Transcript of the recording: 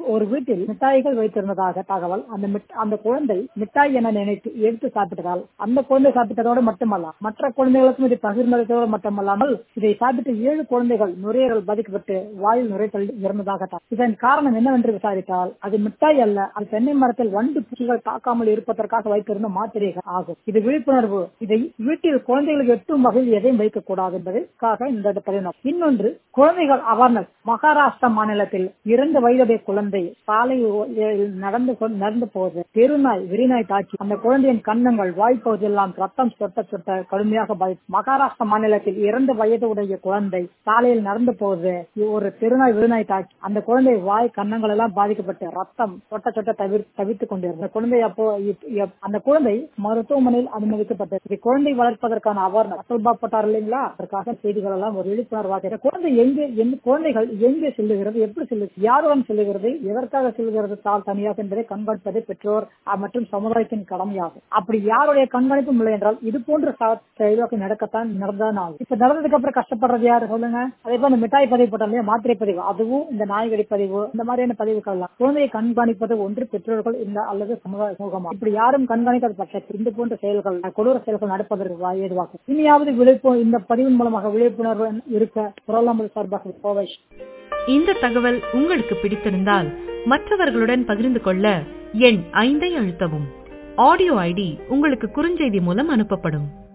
ஒரு வீட்டில் மிட்டாய்கள் வைத்திருந்ததாக தகவல் அந்த மிட்- அந்த குழந்தை மிட்டாய் என நினைத்து எடுத்து சாப்பிட்டதால் அந்த குழந்தை சாப்பிட்டதோடு மட்டுமல்ல மற்ற குழந்தைகளுக்கும் இதை பகிர்ந்ததோடு மட்டுமல்லாமல் இதை சாப்பிட்டு ஏழு குழந்தைகள் நுரையீரல் பாதிக்கப்பட்டு வாயில் நுரைத்தல் இறந்ததாக தகவல். இதன் காரணம் என்னவென்று விசாரித்தால் அது மிட்டாய் அல்ல அது தென்னை மரத்தில் வண்டு பூச்சிகள் தாக்காமல் இருப்பதற்காக வைத்திருந்த மாத்திரைகள் ஆகும் இது விழிப்புணர்வு இதை வீட்டில் குழந்தைகளுக்கு எட்டும் வகையில் எதையும் வைக்கக்கூடாது என்பதற்காக இந்த பதிவு இன்னொன்று குழந்தைகள் அவேர்னஸ் மகாராஷ்டிரா மாநிலத்தில் இரண்டு வயதுடைய குழந்தை சாலை ஓ- நடந்து கொ- நடந்து போகுது தெருநாய் விரிநாய் தாக்கி அந்த குழந்தையின் கன்னங்கள் வாய்ப்பகுதியெல்லாம் ரத்தம் சொட்ட சொட்ட கடுமையாக பாதித்து மகாராஷ்டிரா மாநிலத்தில் இரண்டு வயது உடைய குழந்தை சாலையில் நடந்து போகுது ஒரு தெருநாய் விருநாய் தாக்கி அந்த குழந்தை வாய் கன்னங்கள் எல்லாம் பாதிக்கப்பட்டு ரத்தம் சொட்ட சொட்ட தவிர் தவித்துக் கொண்டிருந்தது குழந்தை அப்போ இப்- இப்- அந்த குழந்தை மருத்துவமனையில் அனுமதிக்கப்பட்டது இது குழந்தை வளர்ப்பதற்கான அவேர்னஸ் அசல்பாப்பட்டார் இல்லைங்களா அதற்காக செய்திகள் எல்லாம் ஒரு விழிப்புணர்வாக இந்த குழந்தை எங்கு எந்த குழந்தைகள் எங்கே செல்லுகிறது எப்படி செல்லுகிறது யாருடன் செல்லுகிறது எதற்காக செல்லுகிறது தால் தனியாக என்பதை கண்காணிப்பது பெற்றோர் அஹ், மற்றும் சமுதாயத்தின் கடமையாகும் அப்படி யாருடைய கண்காணிப்பும் இல்லை என்றால் இது போன்ற ச- செயல்பாடு நடக்கத்தான் நடந்தான் ஆகும் இப்ப நடந்ததுக்கு அப்புறம் கஷ்டப்படுறது யாரு சொல்லுங்க அதே போல இந்த மிட்டாய் பதிவு போட்டோம் இல்லையா மாத்திரை பதிவு அதுவும் இந்த நாய்கடி பதிவு இந்த மாதிரியான பதிவுகள் எல்லாம் குழந்தையை கண்காணிப்பது ஒன்று பெற்றோர்கள் இந்த அல்லது சமுதாய சமூகமா இப்படி யாரும் கண்காணிக்காத பட்சத்தில் இந்த போன்ற செயல்கள் கொடூர செயல்கள் நடப்பதற்கு வா- ஏதுவாகும் இனியாவது விழிப்பு இந்த பதிவின் மூலமாக விழிப்புணர்வு இருக்க புரளாமல் சார்பாக கோவை இந்த தகவல் உங்களுக்கு பிடித்திருந்தால் மற்றவர்களுடன் பகிர்ந்து கொள்ள எண் ஐந்தை அழுத்தவும் ஆடியோ ஐடி உங்களுக்கு குறுஞ்செய்தி மூலம் அனுப்பப்படும்